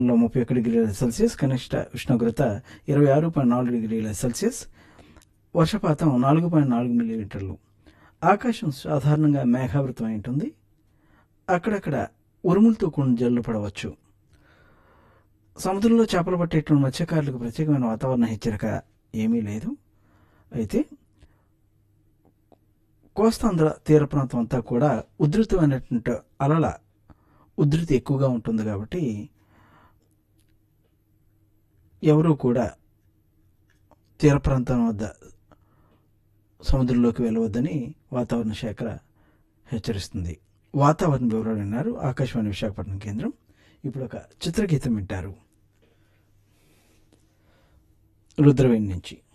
లో ముప్పై ఒకటి డిగ్రీల సెల్సియస్ కనిష్ట ఉష్ణోగ్రత ఇరవై ఆరు పాయింట్ నాలుగు డిగ్రీల సెల్సియస్ వర్షపాతం నాలుగు పాయింట్ నాలుగు మిల్లీలీటర్లు ఆకాశం సాధారణంగా మేఘావృతమై ఉంటుంది అక్కడక్కడ ఉరుములతో కూడిన జల్లు పడవచ్చు సముద్రంలో చేపలు పట్టేటువంటి మత్స్యకారులకు ప్రత్యేకమైన వాతావరణ హెచ్చరిక ఏమీ లేదు అయితే కోస్తాంధ్ర తీర ప్రాంతం అంతా కూడా ఉధృతమైనటువంటి అలల ఉధృతి ఎక్కువగా ఉంటుంది కాబట్టి ఎవరూ కూడా తీర ప్రాంతం వద్ద సముద్రంలోకి వెళ్ళవద్దని వాతావరణ శాఖ హెచ్చరిస్తుంది వాతావరణ వివరాలు విన్నారు ఆకాశవాణి విశాఖపట్నం కేంద్రం ఇప్పుడు ఒక చిత్రగీతం వింటారు రుద్రవేణి నుంచి